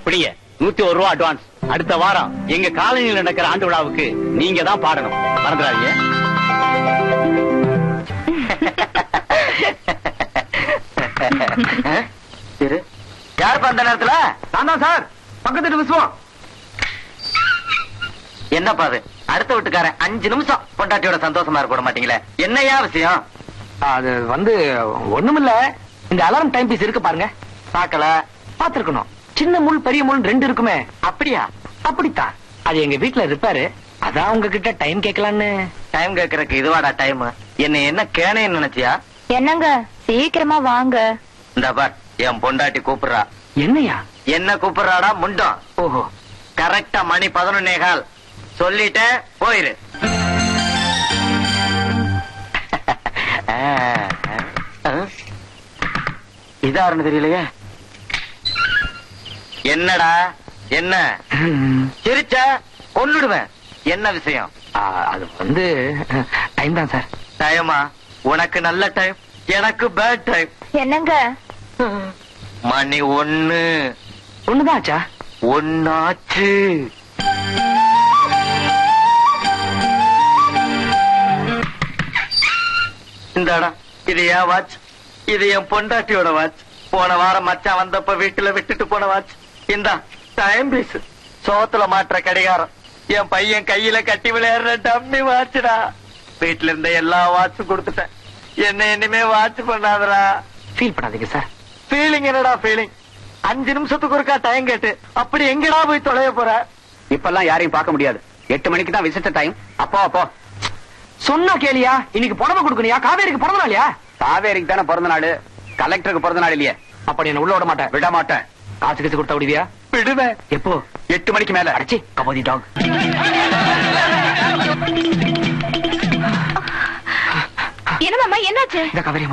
பிடிங்க நூத்தி ஒரு ரூபா அட்வான்ஸ் அடுத்த வாரம் எங்க காலனியில் நடக்கிற ஆண்டு விழாவுக்கு நீங்க தான் பாடணும் மறந்துடாதீங்க இரு. யாருப்பா அந்த நேரத்துல நான் தான் சார் பக்கத்து விசுவம் என்னப்பா அது அடுத்த வீட்டுக்காரன் அஞ்சு நிமிஷம் பொண்டாட்டியோட சந்தோஷமா இருக்க விட மாட்டீங்களே என்னையா விஷயம் அது வந்து ஒண்ணுமில்ல இந்த அலாரம் டைம் பீஸ் இருக்கு பாருங்க பாக்கல பாத்துருக்கணும் சின்ன முள் பெரிய முள் ரெண்டு இருக்குமே அப்படியா அப்படித்தான் அது எங்க வீட்டுல ரிப்பேரு அதான் உங்ககிட்ட டைம் கேட்கலான்னு டைம் கேக்குறதுக்கு இதுவாடா டைம் என்ன என்ன கேனேன்னு நினைச்சியா என்னங்க சீக்கிரமா வாங்க இந்த பார் என் பொண்டாட்டி கூப்பிடுறா என்னையா என்ன கூப்பிடுறாடா முண்டம் ஓஹோ கரெக்டா மணி பதினொன்னே கால் சொல்லிட்டேன் போயிரு இதாருன்னு தெரியலையே என்னடா என்ன சிரிச்ச கொன்னுடுவேன் என்ன விஷயம் ஆ, அது வந்து டைம் தான் சார் டைமா உனக்கு நல்ல டைம் எனக்கு பேட் டைம் என்னங்க மணி ஒண்ணு ஒண்ணுதான் ஆச்சா ஒன்னாச்சு இந்தாடா இது என் வாட்ச் இது என் பொண்டாட்டியோட வாட்ச் போன வாரம் மச்சான் வந்தப்ப வீட்டுல விட்டுட்டு போன வாட்ச் இந்தா டைம் பீஸ் சோத்துல மாற்ற கடிகாரம் என் பையன் கையில கட்டி விளையாடுற டம்மி வாட்ச்டா வீட்டுல இருந்த எல்லா வாட்சும் கொடுத்துட்டேன் என்ன இனிமே வாட்ச் பண்ணாதடா ஃபீல் பண்ணாதீங்க சார் ஃபீலிங் என்னடா ஃபீலிங் அஞ்சு நிமிஷத்துக்கு ஒருக்கா டைம் கேட்டு அப்படி எங்கடா போய் தொலைய போற இப்பெல்லாம் யாரையும் பார்க்க முடியாது எட்டு மணிக்கு தான் விசிட்ட டைம் அப்போ அப்போ சொன்னா கேளியா இன்னைக்கு புடவை கொடுக்கணியா காவேரிக்கு பிறந்த நாளியா காவேரிக்கு தானே பிறந்த நாள் கலெக்டருக்கு பிறந்த நாள் இல்லையே அப்படி என்ன உள்ள விட மாட்டேன் விட மாட்டேன் காசு கச்சு கொடுத்தா விடுவியா விடுவேன் எப்போ எட்டு மணிக்கு மேல அடிச்சி கபோதி டாக் என்ன மாமா என்னாச்சு இந்த காவேரி